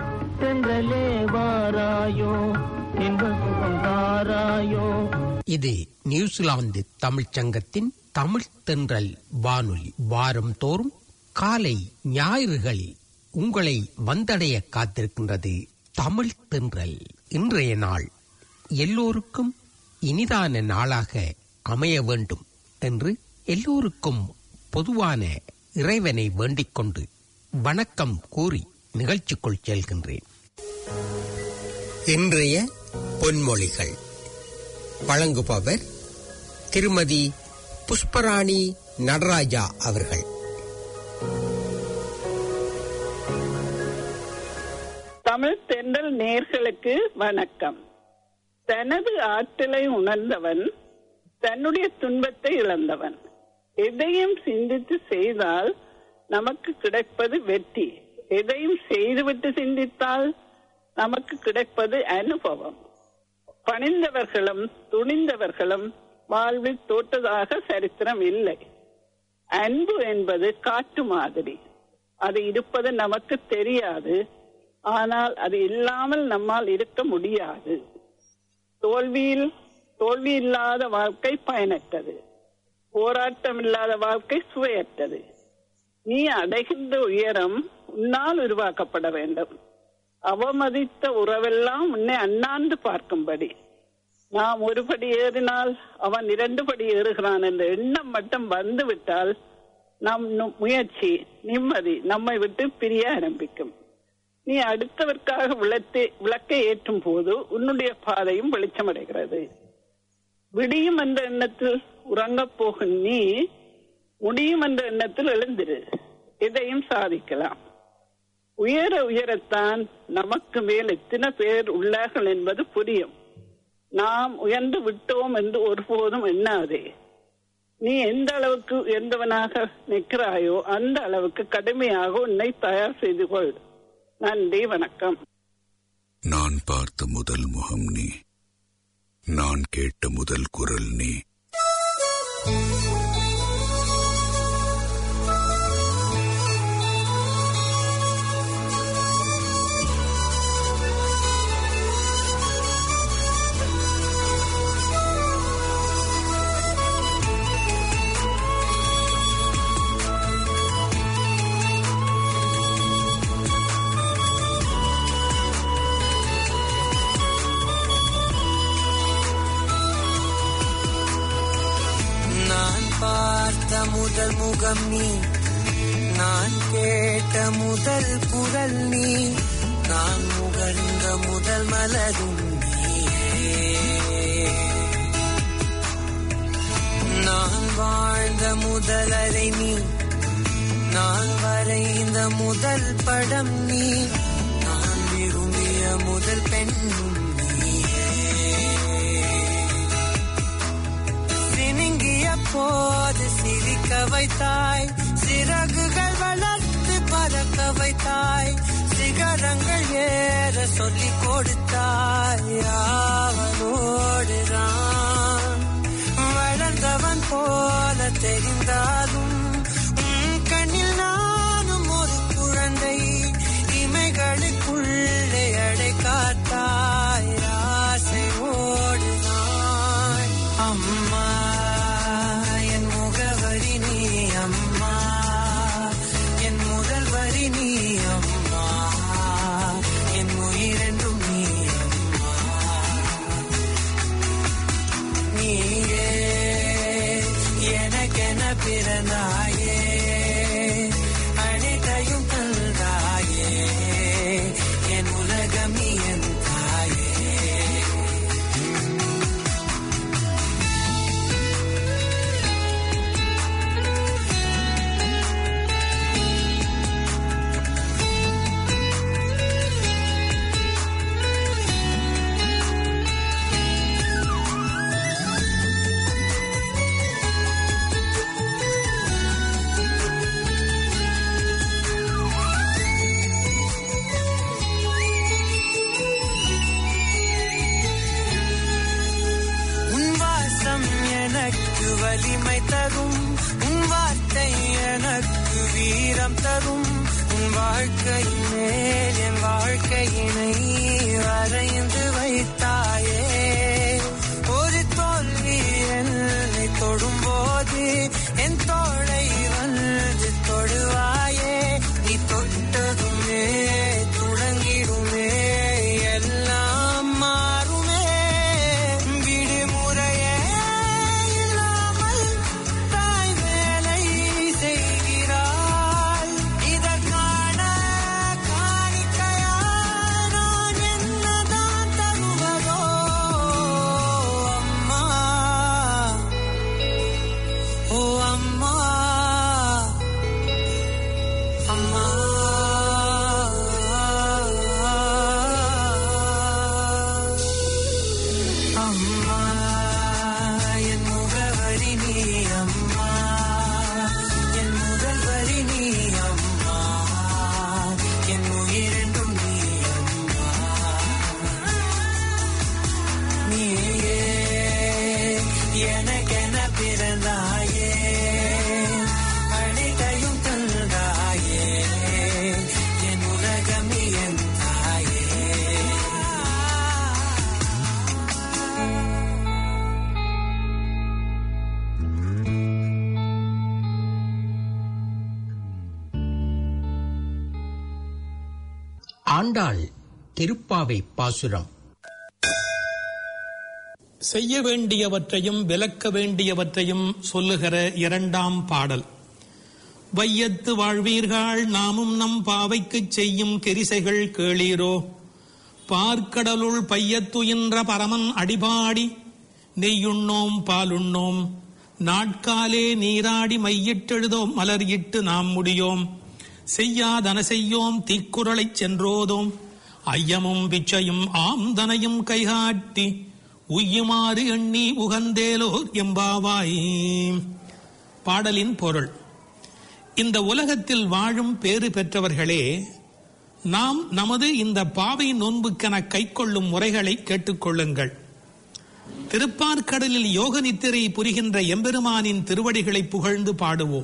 தென்றலே வாராயோ இன்ப சுகம் தாராயோ இது நியூசிலாந்து தமிழ்ச் சங்கத்தின் தமிழ் தென்றல் வானொலி வாரம் தோறும் காலை ஞாயிறுகளில் உங்களை வந்தடைய காத்திருக்கின்றது தமிழ் தென்றல் இன்றைய நாள் எல்லோருக்கும் இனிதான நாளாக அமைய வேண்டும் என்று எல்லோருக்கும் பொதுவான இறைவனை வேண்டிக் கொண்டு வணக்கம் கூறி நிகழ்ச்சிக்குள் செல்கின்றேன் இன்றைய பொன்மொழிகள் வழங்குபவர் திருமதி புஷ்பராணி நடராஜா அவர்கள் தமிழ் தென்றல் நேர்களுக்கு வணக்கம் தனது ஆற்றலை உணர்ந்தவன் தன்னுடைய துன்பத்தை இழந்தவன் எதையும் சிந்தித்து செய்தால் நமக்கு கிடைப்பது வெற்றி எதையும் செய்துவிட்டு சிந்தித்தால் நமக்கு கிடைப்பது அனுபவம் பணிந்தவர்களும் துணிந்தவர்களும் வாழ்வில் தோற்றதாக சரித்திரம் இல்லை அன்பு என்பது காற்று மாதிரி அது இருப்பது நமக்கு தெரியாது ஆனால் அது இல்லாமல் நம்மால் இருக்க முடியாது தோல்வியில் தோல்வி இல்லாத வாழ்க்கை பயனற்றது போராட்டம் இல்லாத வாழ்க்கை சுவையற்றது நீ அடைகின்ற உயரம் உன்னால் உருவாக்கப்பட வேண்டும் அவமதித்த உறவெல்லாம் உன்னை அண்ணாந்து பார்க்கும்படி நாம் ஒரு படி ஏறினால் அவன் இரண்டு படி ஏறுகிறான் என்ற எண்ணம் மட்டும் வந்து விட்டால் நம் நு- முயற்சி நிம்மதி நம்மை விட்டு பிரிய ஆரம்பிக்கும் நீ அடுத்தவர்க்காக விளத்தை விளக்கை ஏற்றும் போது உன்னுடைய பாதையும் வெளிச்சமடைகிறது விடியும் என்ற எண்ணத்தில் உறங்கப் போகும் நீ முடியும் என்ற எண்ணத்தில் எழுந்திரு எதையும் சாதிக்கலாம் உயர உயரத்தான் நமக்கு மேல் எத்தனை பேர் உள்ளார்கள் என்பது புரியும் நாம் உயர்ந்து விட்டோம் என்று ஒருபோதும் எண்ணாதே நீ எந்த அளவுக்கு உயர்ந்தவனாக நிற்கிறாயோ அந்த அளவுக்கு கடுமையாக உன்னை தயார் செய்து கொள் நன்றி வணக்கம் நான் பார்த்த முதல் முகம் நீ நான் கேட்ட முதல் குரல் நீ நான் பார்த்த முதல் முகம் நீ நான் கேட்ட முதல் குரல் நீ நான் முகர்ந்த முதல் மலரும் நீயே நான் வாழ்ந்த முதல் அறை நீ நான் வரைந்த முதல் படம் நீ நான் விரும்பிய முதல் பெண்ணும் நீயே சினுங்கிய போது சிரிக்க வைத்தாய் சிறகுகள் வளர்த்து பறக்க வைத்தாய் சிகரங்கள் ஏற சொல்லிக் கொடுத்தாய் அவனோடுதான் வளர்ந்தவன் போல தெரிந்தாலும் உன் கண்ணில் நானும் ஒரு குழந்தை இமைகளுக்குள்ளே அடை காத்தாய் ஆசை ஓடுதான் அம்மா என் முகவரி நீ அம்மா என் முதல் வரி நீ அம்மா என் உயிரென்றும் நீ அம்மா நீயே எனக்கென பிறந்தாயே அனைத்தையும் தந்தாயே என் உலகம் நீ என் தாயே உன் வாசம் எனக்கு வலிமை தரும் உன் வார்த்தை எனக்கு வீரம் தரும் உன் வாழ்க்கை மேல் என் வாழ்க்கை ஆண்டாள் திருப்பாவை பாசுரம் செய்ய வேண்டியவற்றையும் விலக்க வேண்டியவற்றையும் சொல்லுகிற இரண்டாம் பாடல் வையத்து வாழ்வீர்கள் நாமும் நம் பாவைக்குச் செய்யும் கெரிசைகள் கேளீரோ பார்க்கடலுள் பையத்துயின்ற பரமன் அடிபாடி நெய்யுண்ணோம் பாலுண்ணோம் நாட்காலே நீராடி மையிட்டெழுதோம் மலர் இட்டு நாம் முடியோம் செய்யாதன செய்யோம் தீக்குறளைச் சென்றோதோம் ஐயமும் பிச்சையும் ஆம்தனையும் கைகாட்டி உய்யுமாறு எண்ணி உகந்தேலோர் எம்பாவாய் பாடலின் பொருள் இந்த உலகத்தில் வாழும் பேறு பெற்றவர்களே நாம் நமது இந்த பாவை நோன்புக்கென கைக்கொள்ளும் முறைகளை கேட்டுக்கொள்ளுங்கள் திருப்பார்கடலில் யோக நித்திரை புரிகின்ற எம்பெருமானின் திருவடிகளை புகழ்ந்து பாடுவோம்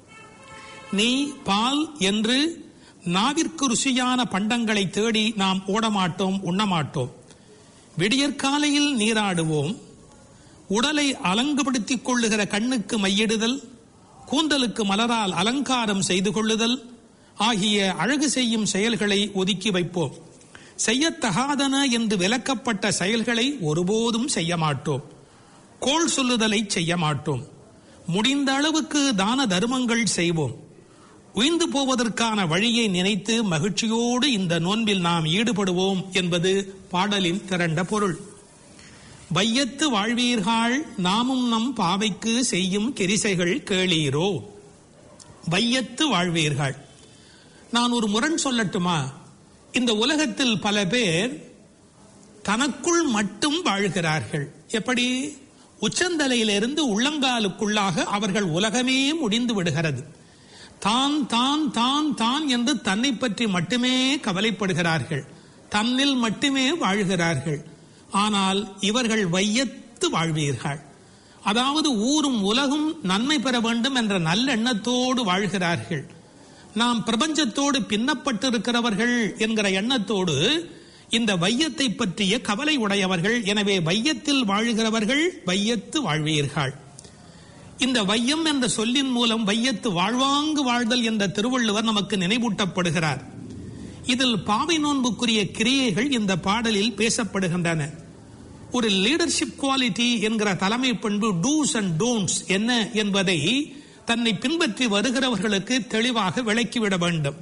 நீ பால் என்று நாவிற்கு ருசியான பண்டங்களை தேடி நாம் ஓடமாட்டோம் உண்ணமாட்டோம் விடியற்காலையில் நீராடுவோம் உடலை அலங்குபடுத்திக் கொள்ளுகிற கண்ணுக்கு மையிடுதல் கூந்தலுக்கு மலரால் அலங்காரம் செய்து கொள்ளுதல் ஆகிய அழகு செய்யும் செயல்களை ஒதுக்கி வைப்போம் செய்யத்தகாதன என்று விலக்கப்பட்ட செயல்களை ஒருபோதும் செய்ய மாட்டோம் கோள் சொல்லுதலை செய்ய மாட்டோம் முடிந்த அளவுக்கு தான தர்மங்கள் செய்வோம் உய்ந்து போவதற்கான வழியை நினைத்து மகிழ்ச்சியோடு இந்த நோன்பில் நாம் ஈடுபடுவோம் என்பது பாடலின் திரண்ட பொருள் வையத்து வாழ்வீர்கள் நாமும் நம் பாவைக்கு செய்யும் கெரிசைகள் கேளீரோ வையத்து வாழ்வீர்கள் நான் ஒரு முரண் சொல்லட்டுமா இந்த உலகத்தில் பல பேர் தனக்குள் மட்டும் வாழ்கிறார்கள் எப்படி உச்சந்தலையிலிருந்து உள்ளங்காலுக்குள்ளாக அவர்கள் உலகமே முடிந்து விடுகிறது தான் தான் தான் தான் என்று தன்னை பற்றி மட்டுமே கவலைப்படுகிறார்கள் தன்னில் மட்டுமே வாழ்கிறார்கள் ஆனால் இவர்கள் வையத்து வாழ்வீர்கள் அதாவது ஊரும் உலகும் நன்மை பெற வேண்டும் என்ற நல்லெண்ணத்தோடு வாழ்கிறார்கள் நாம் பிரபஞ்சத்தோடு பின்னப்பட்டிருக்கிறவர்கள் என்கிற எண்ணத்தோடு இந்த வையத்தை பற்றிய கவலை உடையவர்கள் எனவே வையத்தில் வாழ்கிறவர்கள் வையத்து வாழ்வீர்கள் இந்த வையம் என்ற சொல்லின் மூலம் வையத்து வாழ்வாங்கு வாழ்தல் என்ற திருவள்ளுவர் நமக்கு நினைவூட்டப்படுகிறார் இதில் பாவை நோன்புக்குரிய கிரியைகள் இந்த பாடலில் பேசப்படுகின்றன ஒரு லீடர்ஷிப் குவாலிட்டி என்கிற தலைமை பண்பு டூஸ் அண்ட் டோன்ட்ஸ் என்ன என்பதை தன்னை பின்பற்றி வருகிறவர்களுக்கு தெளிவாக விளக்கிவிட வேண்டும்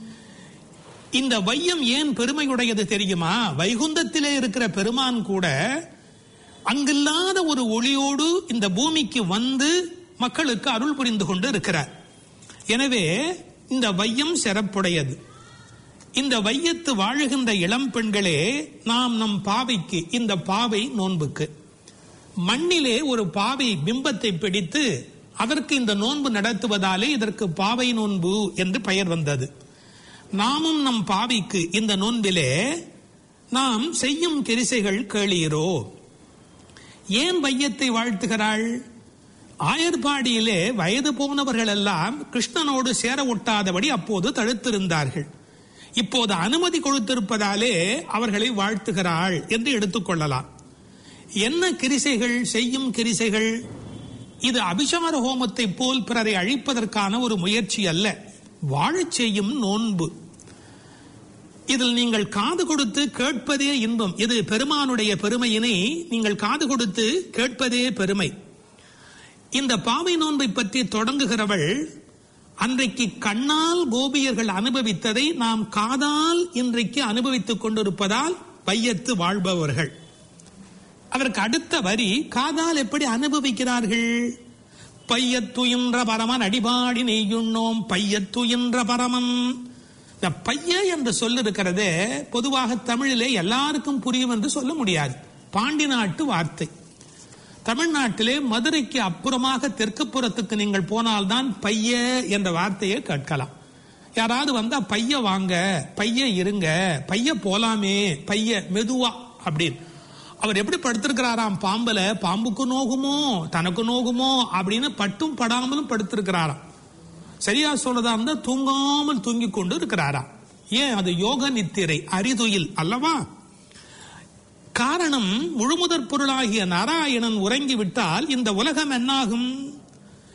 இந்த வையம் ஏன் பெருமையுடையது தெரியுமா வைகுந்தத்திலே இருக்கிற பெருமான் கூட அங்கில்லாத ஒரு ஒளியோடு இந்த பூமிக்கு வந்து மக்களுக்கு அருள் புரிந்து கொண்டு இருக்கிறார் எனவே இந்த வையம் சிறப்புடையது இந்த வையத்து வாழுகின்ற இளம் பெண்களே நாம் நம் பாவைக்கு இந்த பாவை நோன்புக்கு மண்ணிலே ஒரு பாவை பிம்பத்தை பிடித்து அதற்கு இந்த நோன்பு நடத்துவதாலே இதற்கு பாவை நோன்பு என்று பெயர் வந்தது நாமும் நம் பாவிக்கு இந்த நோன்பிலே நாம் செய்யும் கெரிசைகள் கேளீரோ ஏன் வையத்தை வாழ்த்துகிறாள் ஆயர்பாடியிலே வயது போனவர்கள் எல்லாம் கிருஷ்ணனோடு சேர ஒட்டாதபடி அப்போது தடுத்திருந்தார்கள் இப்போது அனுமதி கொடுத்திருப்பதாலே அவர்களை வாழ்த்துகிறாள் என்று எடுத்துக்கொள்ளலாம் என்ன கிரிசைகள் செய்யும் கிரிசைகள் இது அபிஷார ஹோமத்தை போல் பிறரை அழிப்பதற்கான ஒரு முயற்சி அல்ல வாழச் செய்யும் நோன்பு இதில் நீங்கள் காது கொடுத்து கேட்பதே இன்பம் இது பெருமானுடைய பெருமையினை நீங்கள் காது கொடுத்து கேட்பதே பெருமை இந்த பாவை நோன்பை பற்றி தொடங்குகிறவள் அன்றைக்கு கண்ணால் கோபியர்கள் அனுபவித்ததை நாம் காதால் இன்றைக்கு அனுபவித்துக் கொண்டிருப்பதால் வையத்து வாழ்பவர்கள் அதற்கு அடுத்த வரி காதால் எப்படி அனுபவிக்கிறார்கள் பையத்துயின்ற பரமன் அடிபாடி நெய்யுண்ணோம் பையத்துயின்ற பரமன் இந்த பைய என்று சொல்ல இருக்கிறதே பொதுவாக தமிழிலே எல்லாருக்கும் புரியும் என்று சொல்ல முடியாது பாண்டி நாட்டு வார்த்தை தமிழ்நாட்டிலே மதுரைக்கு அப்புறமாக தெற்கு புறத்துக்கு நீங்கள் போனால்தான் பைய என்ற வார்த்தையை கேட்கலாம் யாராவது வந்தா பைய வாங்க பைய இருங்க பைய போலாமே பைய மெதுவா அப்படின்னு அவர் எப்படி படுத்திருக்கிறாராம் பாம்புல பாம்புக்கு நோகுமோ தனக்கு நோகுமோ அப்படின்னு பட்டும் படாமலும் படுத்திருக்கிறாராம் சரியா சொல்றதா இருந்தா தூங்காமல் தூங்கிக் கொண்டு இருக்கிறாராம் ஏன் அது யோக நித்திரை அரிதுயில் அல்லவா காரணம் முழுமுதற் பொருளாகிய நாராயணன் உறங்கிவிட்டால் இந்த உலகம் என்னாகும்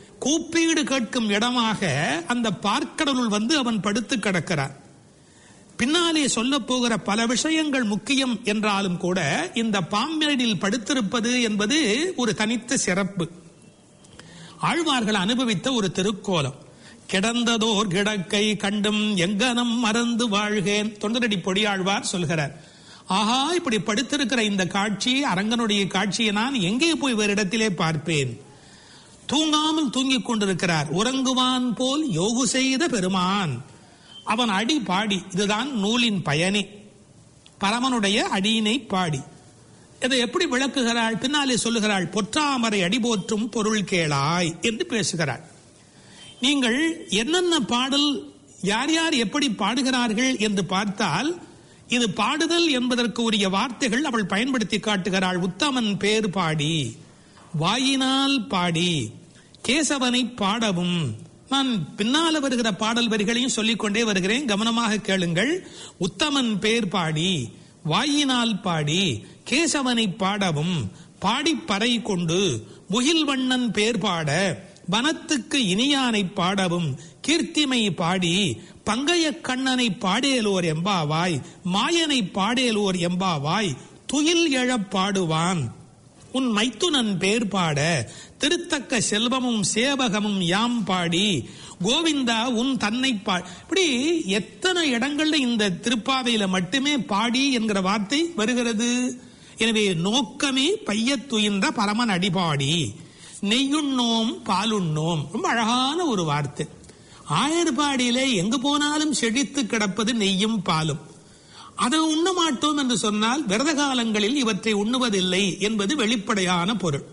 கூப்பீடு கேட்கும் இடமாக அந்த பார்க்கடலுள் வந்து அவன் படுத்து கிடக்கிறான் பின்னாலே சொல்ல போகிற பல விஷயங்கள் முக்கியம் என்றாலும் கூட இந்த பாம்பேடில் படுத்திருப்பது என்பது ஒரு தனித்த சிறப்பு ஆழ்வார்கள் அனுபவித்த ஒரு திருக்கோலம் கிடந்ததோர் கிடக்கை கண்டும் எங்கனம் மறந்து வாழ்கேன் தொண்டரடி பொடியாழ்வார் சொல்கிறார் ஆஹா இப்படி படுத்திருக்கிற இந்த காட்சி அரங்கனுடைய காட்சியை நான் எங்கே போய் வேறு இடத்திலே பார்ப்பேன் தூங்காமல் தூங்கிக் கொண்டிருக்கிறார் உறங்குவான் போல் யோகு செய்த பெருமான் அவன் அடி பாடி இதுதான் நூலின் பயனே பரமனுடைய அடியினை பாடி இதை எப்படி விளக்குகிறாள் பின்னாலே சொல்லுகிறாள் பொற்றாமரை அடி போற்றும் பொருள் கேளாய் என்று பேசுகிறாள் நீங்கள் என்னென்ன பாடல் யார் யார் எப்படி பாடுகிறார்கள் என்று பார்த்தால் இது பாடுதல் என்பதற்கு உரிய வார்த்தைகள் அவள் பயன்படுத்தி காட்டுகிறாள் உத்தமன் பேர் பாடி வாயினால் பாடி கேசவனை பாடவும் நான் பின்னால வருகிற பாடல் வரிகளையும் சொல்லிக்கொண்டே வருகிறேன் கவனமாக கேளுங்கள் உத்தமன் பேர் பாடி வாயினால் பாடி கேசவனை பாடவும் பாடிப்பறை கொண்டு முகில்வண்ணன் பேர் பாட வனத்துக்கு இனியானை பாடவும் கீர்த்திமை பாடி பங்கைய கண்ணனை பாடேலோர் எம்பாவாய் மாயனை பாடேலோர் எம்பாவாய் துயில் எழப் பாடுவான் உன் மைத்துனன் பேர் பாட திருத்தக்க செல்வமும் சேவகமும் யாம் பாடி கோவிந்தா உன் தன்னை பா இப்படி எத்தனை இடங்கள்ல இந்த திருப்பாவையில மட்டுமே பாடி என்கிற வார்த்தை வருகிறது எனவே நோக்கமே பையத்துயின்ற பரமன் அடிபாடி நெய்யுண்ணோம் பாலுண்ணோம் ரொம்ப அழகான ஒரு வார்த்தை ஆயர்பாடியிலே எங்கு போனாலும் செழித்து கிடப்பது நெய்யும் பாலும் அதை உண்ண மாட்டோம் என்று சொன்னால் விரத காலங்களில் இவற்றை உண்ணுவதில்லை என்பது வெளிப்படையான பொருள்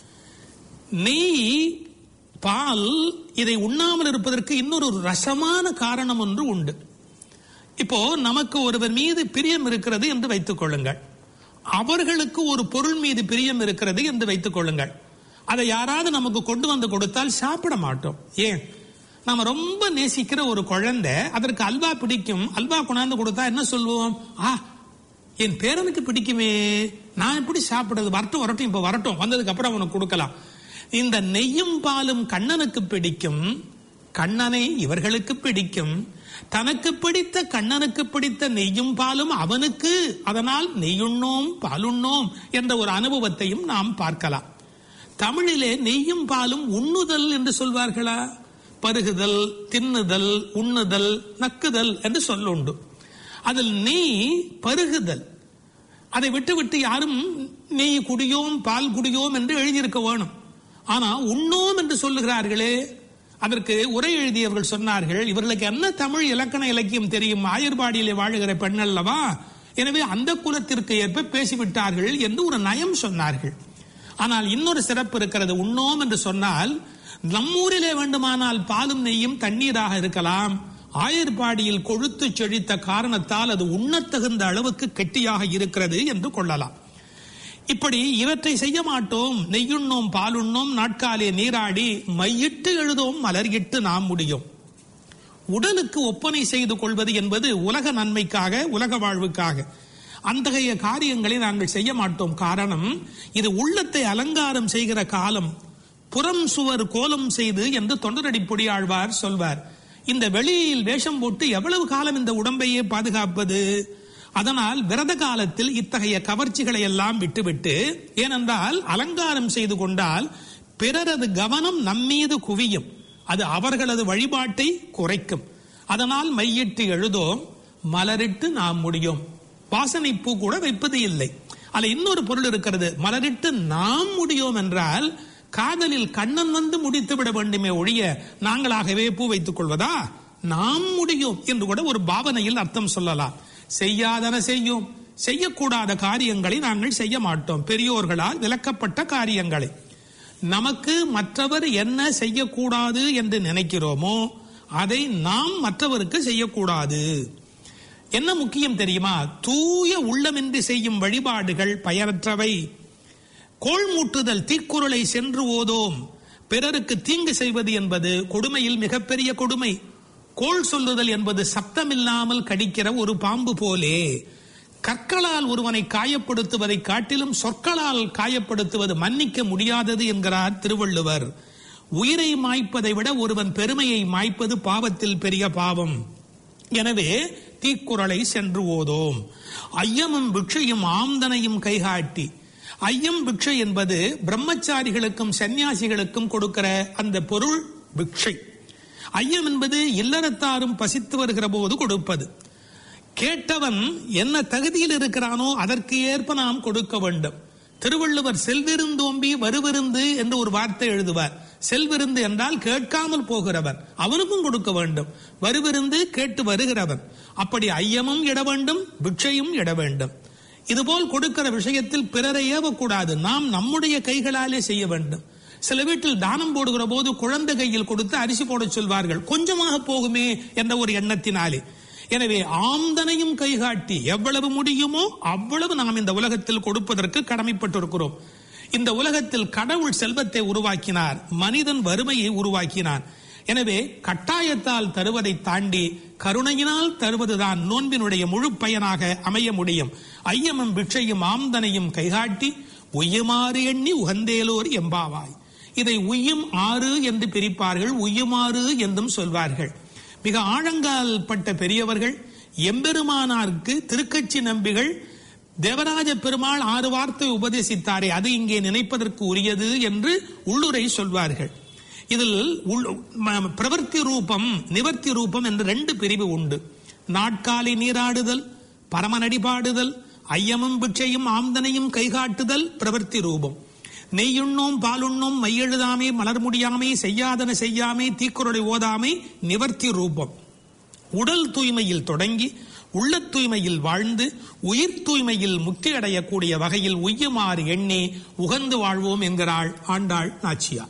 நெய் பால் இதை உண்ணாமல் இருப்பதற்கு இன்னொரு ரசமான காரணம் ஒன்று உண்டு இப்போ நமக்கு ஒருவர் மீது பிரியம் இருக்கிறது என்று வைத்துக் கொள்ளுங்கள் அவர்களுக்கு ஒரு பொருள் மீது பிரியம் இருக்கிறது என்று வைத்துக் கொள்ளுங்கள் அதை யாராவது நமக்கு கொண்டு வந்து கொடுத்தால் சாப்பிட மாட்டோம் ஏன் நாம ரொம்ப நேசிக்கிற ஒரு குழந்தை அதற்கு அல்வா பிடிக்கும் அல்வா கொண்டாந்து கொடுத்தா என்ன சொல்லுவோம் ஆ என் பேரனுக்கு பிடிக்குமே நான் எப்படி சாப்பிடுறது வரட்டும் வரட்டும் இப்ப வரட்டும் வந்ததுக்கு அப்புறம் அவனுக்கு கொடுக்கலாம் இந்த நெய்யும் பாலும் கண்ணனுக்கு பிடிக்கும் கண்ணனை இவர்களுக்கு பிடிக்கும் தனக்கு பிடித்த கண்ணனுக்கு பிடித்த நெய்யும் பாலும் அவனுக்கு அதனால் நெய்யுண்ணோம் பாலுண்ணோம் என்ற ஒரு அனுபவத்தையும் நாம் பார்க்கலாம் தமிழிலே நெய்யும் பாலும் உண்ணுதல் என்று சொல்வார்களா பருகுதல் தின்னுதல் உண்ணுதல் நக்குதல் என்று சொல்லுண்டு அதில் நெய் பருகுதல் அதை விட்டு விட்டு யாரும் நெய் குடியோம் பால் குடியோம் என்று எழுதியிருக்க வேணும் ஆனா உண்ணோம் என்று சொல்லுகிறார்களே அதற்கு உரை எழுதியவர்கள் சொன்னார்கள் இவர்களுக்கு என்ன தமிழ் இலக்கண இலக்கியம் தெரியும் ஆயர்பாடியிலே வாழுகிற பெண் அல்லவா எனவே அந்த குலத்திற்கு ஏற்ப பேசிவிட்டார்கள் என்று ஒரு நயம் சொன்னார்கள் ஆனால் இன்னொரு சிறப்பு இருக்கிறது உண்ணோம் என்று சொன்னால் நம்மூரிலே வேண்டுமானால் பாலும் நெய்யும் தண்ணீராக இருக்கலாம் ஆயர்பாடியில் கொழுத்து செழித்த காரணத்தால் அது உண்ணத்தகுந்த அளவுக்கு கெட்டியாக இருக்கிறது என்று கொள்ளலாம் இப்படி இவற்றை செய்ய மாட்டோம் நெய்யுண்ணோம் பாலுண்ணோம் நாட்காலே நீராடி மையிட்டு எழுதோம் மலர்கிட்டு நாம் முடியும் உடலுக்கு ஒப்பனை செய்து கொள்வது என்பது உலக நன்மைக்காக உலக வாழ்வுக்காக அத்தகைய காரியங்களை நாங்கள் செய்ய மாட்டோம் காரணம் இது உள்ளத்தை அலங்காரம் செய்கிற காலம் புறம் சுவர் கோலம் செய்து என்று தொண்டரடி பொடியாழ்வார் சொல்வார் இந்த வெளியில் வேஷம் போட்டு எவ்வளவு காலம் இந்த உடம்பையே பாதுகாப்பது அதனால் விரத காலத்தில் இத்தகைய கவர்ச்சிகளை எல்லாம் விட்டுவிட்டு ஏனென்றால் அலங்காரம் செய்து கொண்டால் பிறரது கவனம் நம்மீது குவியும் அது அவர்களது வழிபாட்டை குறைக்கும் அதனால் மையிட்டு எழுதோம் மலரிட்டு நாம் முடியும் வாசனை பூ கூட வைப்பது இல்லை அதுல இன்னொரு பொருள் இருக்கிறது மலரிட்டு நாம் முடியும் என்றால் காதலில் கண்ணன் வந்து முடித்து விட வேண்டுமே ஒழிய நாங்களாகவே பூ வைத்துக் கொள்வதா நாம் முடியும் என்று கூட ஒரு பாவனையில் அர்த்தம் சொல்லலாம் செய்யாதன செய்யும் செய்யக்கூடாத காரியங்களை நாங்கள் செய்ய மாட்டோம் பெரியோர்களால் விளக்கப்பட்ட காரியங்களை நமக்கு மற்றவர் என்ன செய்யக்கூடாது என்று நினைக்கிறோமோ அதை நாம் மற்றவருக்கு செய்யக்கூடாது என்ன முக்கியம் தெரியுமா தூய உள்ளமின்றி செய்யும் வழிபாடுகள் பயனற்றவை கோள் மூட்டுதல் தீக்குறளை சென்று ஓதோம் பிறருக்கு தீங்கு செய்வது என்பது கொடுமையில் மிகப்பெரிய கொடுமை கோள் சொல்லுதல் என்பது சப்தமில்லாமல் கடிக்கிற ஒரு பாம்பு போலே கற்களால் ஒருவனை காயப்படுத்துவதை காட்டிலும் சொற்களால் காயப்படுத்துவது மன்னிக்க முடியாதது என்கிறார் திருவள்ளுவர் உயிரை மாய்ப்பதை விட ஒருவன் பெருமையை மாய்ப்பது பாவத்தில் பெரிய பாவம் எனவே தீக்குறளை சென்று ஓதோம் ஐயமும் பிக்ஷையும் ஆம்தனையும் கைகாட்டி ஐயம் பிக்ஷை என்பது பிரம்மச்சாரிகளுக்கும் சன்னியாசிகளுக்கும் கொடுக்கிற அந்த பொருள் பிக்ஷை ஐயம் என்பது இல்லறத்தாரும் பசித்து வருகிற போது கொடுப்பது கேட்டவன் என்ன தகுதியில் இருக்கிறானோ அதற்கு ஏற்ப நாம் கொடுக்க வேண்டும் திருவள்ளுவர் செல்விருந்தோம்பி வருவிருந்து என்று ஒரு வார்த்தை எழுதுவார் செல்விருந்து என்றால் கேட்காமல் போகிறவன் அவனுக்கும் கொடுக்க வேண்டும் வருவிருந்து கேட்டு வருகிறவன் அப்படி ஐயமும் இட வேண்டும் பிக்ஷையும் இட வேண்டும் இதுபோல் கொடுக்கிற விஷயத்தில் பிறரை ஏவக்கூடாது நாம் நம்முடைய கைகளாலே செய்ய வேண்டும் சில வீட்டில் தானம் போடுகிற போது குழந்தை கையில் கொடுத்து அரிசி போட சொல்வார்கள் கொஞ்சமாக போகுமே என்ற ஒரு எண்ணத்தினாலே எனவே ஆம்தனையும் கைகாட்டி எவ்வளவு முடியுமோ அவ்வளவு நாம் இந்த உலகத்தில் கொடுப்பதற்கு கடமைப்பட்டிருக்கிறோம் இந்த உலகத்தில் கடவுள் செல்வத்தை உருவாக்கினார் மனிதன் வறுமையை உருவாக்கினான் எனவே கட்டாயத்தால் தருவதை தாண்டி கருணையினால் தருவதுதான் நோன்பினுடைய முழு பயனாக அமைய முடியும் ஐயமும் பிட்சையும் ஆம்தனையும் கைகாட்டி உய்யுமாறு எண்ணி உகந்தேலோர் எம்பாவாய் இதை உய்யும் ஆறு என்று பிரிப்பார்கள் உய்யுமாறு என்றும் சொல்வார்கள் மிக ஆழங்கால் பட்ட பெரியவர்கள் எம்பெருமானாருக்கு திருக்கட்சி நம்பிகள் தேவராஜ பெருமாள் ஆறு வார்த்தை உபதேசித்தாரே அது இங்கே நினைப்பதற்கு உரியது என்று உள்ளுரை சொல்வார்கள் இதில் உள்- ம- பிரவர்த்தி ரூபம் நிவர்த்தி ரூபம் என்று ரெண்டு பிரிவு உண்டு நாட்காலி நீராடுதல் பரமநடி பாடுதல் ஐயமும் பிட்சையும் ஆம்தனையும் கைகாட்டுதல் பிரவர்த்தி ரூபம் நெய்யுண்ணோம் பாலுண்ணோம் மையெழுதாமை மலர் முடியாமை செய்யாதன செய்யாமை தீக்குறளை ஓதாமை நிவர்த்தி ரூபம் உடல் தூய்மையில் தொடங்கி உள்ளத் தூய்மையில் வாழ்ந்து உயிர் தூய்மையில் முக்தி அடையக்கூடிய வகையில் உய்யுமாறு எண்ணி உகந்து வாழ்வோம் என்கிறாள் ஆண்டாள் நாச்சியார்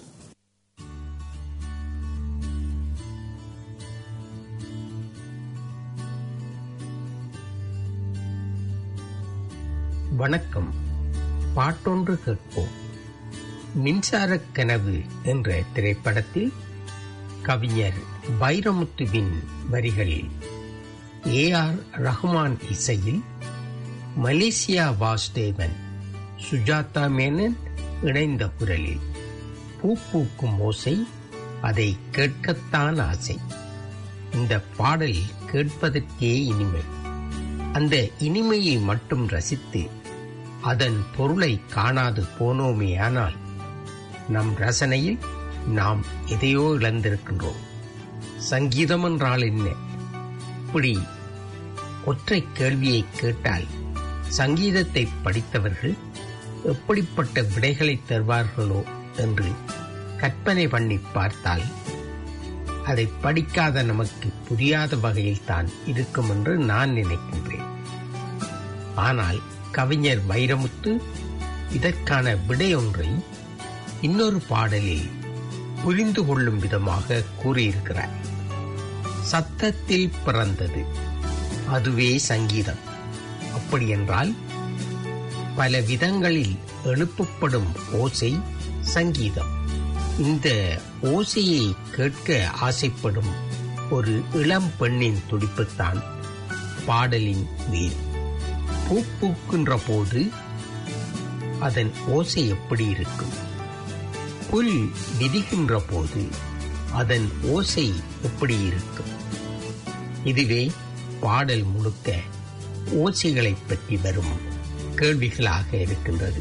வணக்கம் பாட்டொன்று கேட்போம் மின்சாரக் கனவு என்ற திரைப்படத்தில் கவிஞர் வைரமுத்துவின் வரிகளில் ஏ ஆர் ரஹ்மான் இசையில் மலேசியா வாசுதேவன் சுஜாதா மேனன் இணைந்த குரலில் பூ பூக்கும் ஓசை அதை கேட்கத்தான் ஆசை இந்த பாடல் கேட்பதற்கே இனிமை அந்த இனிமையை மட்டும் ரசித்து அதன் பொருளை காணாது போனோமேயானால் நம் ரசனையில் நாம் எதையோ இழந்திருக்கின்றோம் சங்கீதம் என்றால் என்ன இப்படி ஒற்றை கேள்வியை கேட்டால் சங்கீதத்தை படித்தவர்கள் எப்படிப்பட்ட விடைகளை தருவார்களோ என்று கற்பனை பண்ணி பார்த்தால் அதை படிக்காத நமக்கு புரியாத வகையில் தான் இருக்கும் என்று நான் நினைக்கின்றேன் ஆனால் கவிஞர் வைரமுத்து இதற்கான விடை ஒன்றை இன்னொரு பாடலில் புரிந்து கொள்ளும் விதமாக கூறியிருக்கிறார் சத்தத்தில் பிறந்தது அதுவே சங்கீதம் அப்படி என்றால் பல விதங்களில் எழுப்பப்படும் ஓசை சங்கீதம் இந்த ஓசையை கேட்க ஆசைப்படும் ஒரு இளம் பெண்ணின் துடிப்புத்தான் பாடலின் வேர் பூ பூக்கின்ற போது அதன் ஓசை எப்படி இருக்கும் புல் விதிகின்ற போது அதன் ஓசை எப்படி இருக்கும் இதுவே பாடல் முழுக்க ஓசைகளைப் பற்றி வரும் கேள்விகளாக இருக்கின்றது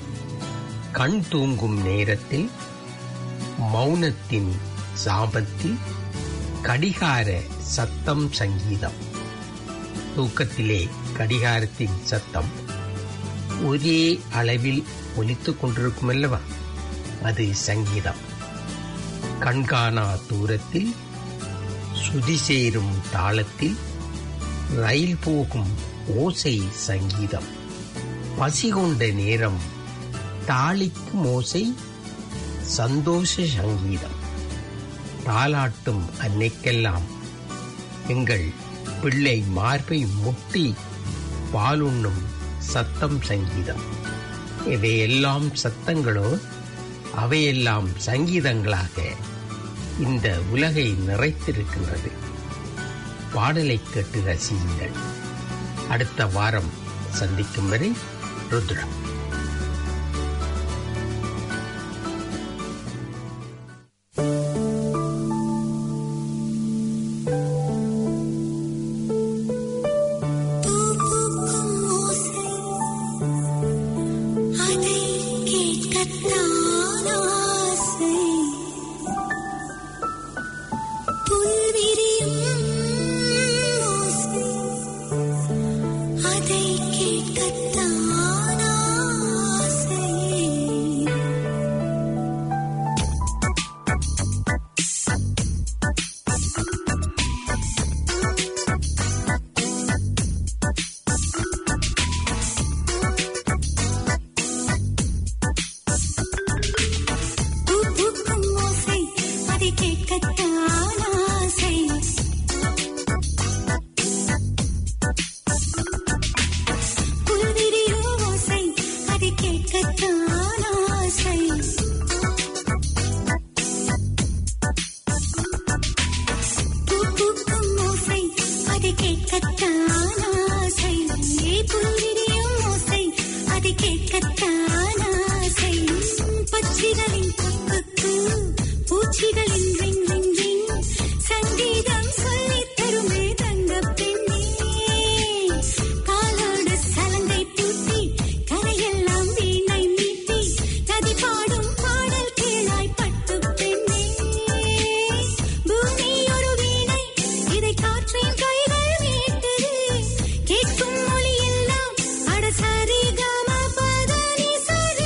கண் தூங்கும் நேரத்தில் மௌனத்தின் சாபத்தில் கடிகார சத்தம் சங்கீதம் தூக்கத்திலே கடிகாரத்தின் சத்தம் ஒரே அளவில் ஒலித்துக் கொண்டிருக்கும் அல்லவா அது சங்கீதம் கண்காணா தூரத்தில் சுதி சேரும் தாளத்தில் ரயில் போகும் ஓசை சங்கீதம் பசி கொண்ட நேரம் தாளிக்கும் ஓசை சந்தோஷ சங்கீதம் தாலாட்டும் அன்னைக்கெல்லாம் எங்கள் பிள்ளை மார்பை முட்டி பாலுண்ணும் சத்தம் சங்கீதம் இவையெல்லாம் சத்தங்களோ அவையெல்லாம் சங்கீதங்களாக இந்த உலகை நிறைத்திருக்கின்றது பாடலை கேட்டு ரசியுங்கள் அடுத்த வாரம் சந்திக்கும் வரை ருத்ரா கேட்கத்தான் ஆசை பச்சிகளின் குக்கு பூச்சிகளின் ரிங் ரிங் ரிங் சங்கீதம் சொல்லித் தருமே தங்கப் பெண்ணே காலோடு சலங்கை பூட்டி கரையெல்லாம் வீணை மீட்டி நதி பாடும் பாடல் கேளாய் பட்டுப் பெண்ணே பூமி ஒரு வீணை இதை காற்றின் கைகள் மீட்டது கேட்கும் மொழி எல்லாம் அட சரி கம பதனி சரி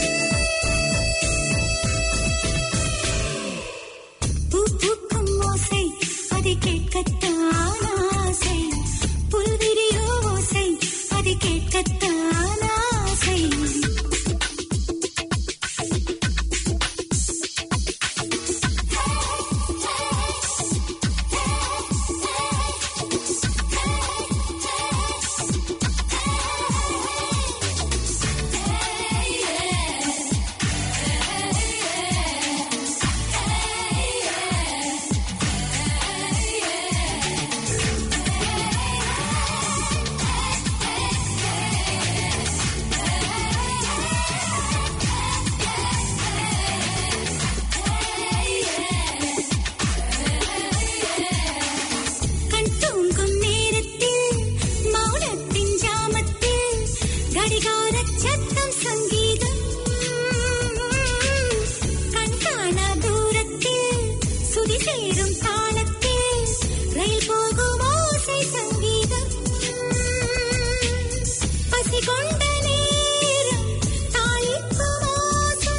பூ பூக்கும் ஓசை அதை கேட்கத்தான் ஆசை புல்விரியோ ஓசை அதை கேட்கத்தான் ஆசை கண் தூங்கும் நேரத்தில் மௌனத்தின் ஜாமத்தில் கடிகாரச் சத்தம் சங்கீதம் கண் காணா தூரத்தில் சுதி சேரும் தாளத்தில் ரயில் போகும் ஓசை சங்கீதம் பசி கொண்ட நேரம் தாளிக்கும் ஓசை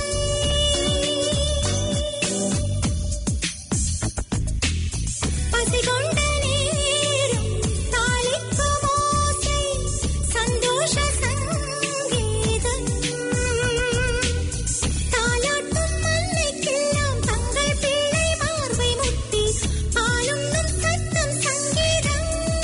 பசி கொண்ட நேரம் தாளிக்கும் ஓசை சந்தோஷ சங்கீதம் தாலாட்டும் மல்லைக்கெல்லாம் தங்கள் பிள்ளை மார்பை முத்தி பாலுண்ணும் சத்தம் சங்கீதம்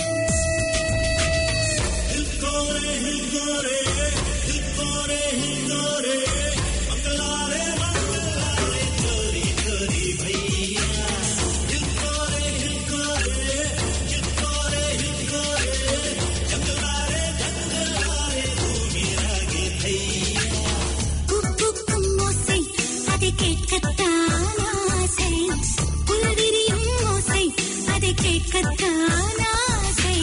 குக்கும் ஓசை அதை கேட்கத்தான் ஆசை புல்விரியும் ஓசை அதை கேட்கத்தான் ஆசை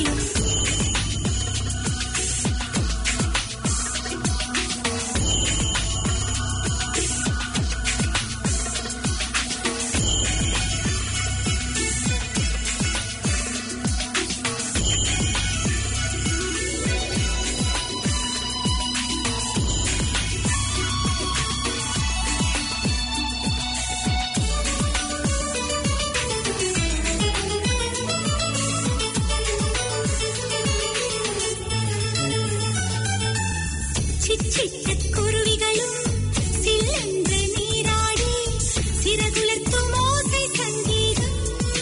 சிச்சிட்டுக் குருவிகளும் சில்லென்று நீராடி சிறகுலர்த்தும் ஓசை சங்கீதம்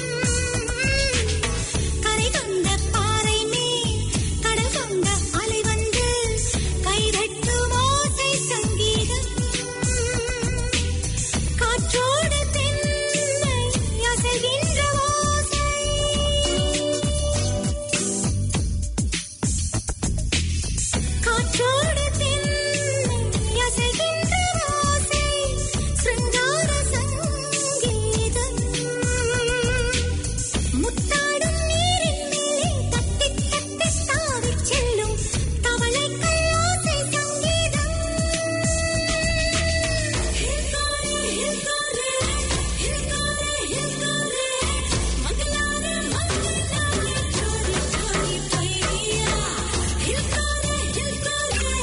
கரை கொண்ட பாறை மேல் கடல் கொண்ட அலை வந்து கைதட்டும் ஓசை சங்கீதம் காற்றோடு தென்னை அசைகின்ற ஓசை காற்றோடு தென்னை அசைகின்ற ஓசை சிருங்கார சங்கீதம் முத்தாடும் நீரின் மேலே தட்டித் தட்டித் தாவிச் செல்லும் தவளைகள் ஓசை சங்கீதம் ஹில்காரே ஹில்காரே ஹில்காரே ஹில்காரே மங்களாரே மங்களாரே ஜோடி ஜோடி பையா ஹில்காரே ஹில்காரே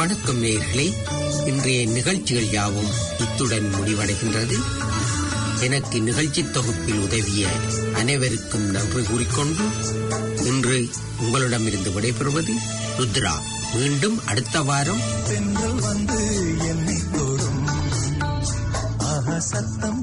வணக்கம் நேயர்களே இன்றைய நிகழ்ச்சிகள் யாவும் இத்துடன் முடிவடைகின்றது எனக்கு நிகழ்ச்சி தொகுப்பில் உதவிய அனைவருக்கும் நன்றி கூறிக்கொண்டு இன்று உங்களிடமிருந்து விடைபெறுவது ருத்ரா மீண்டும் அடுத்த வாரம் பெண்கள் வந்து என்னை தொடும் ஆஹா சத்தம்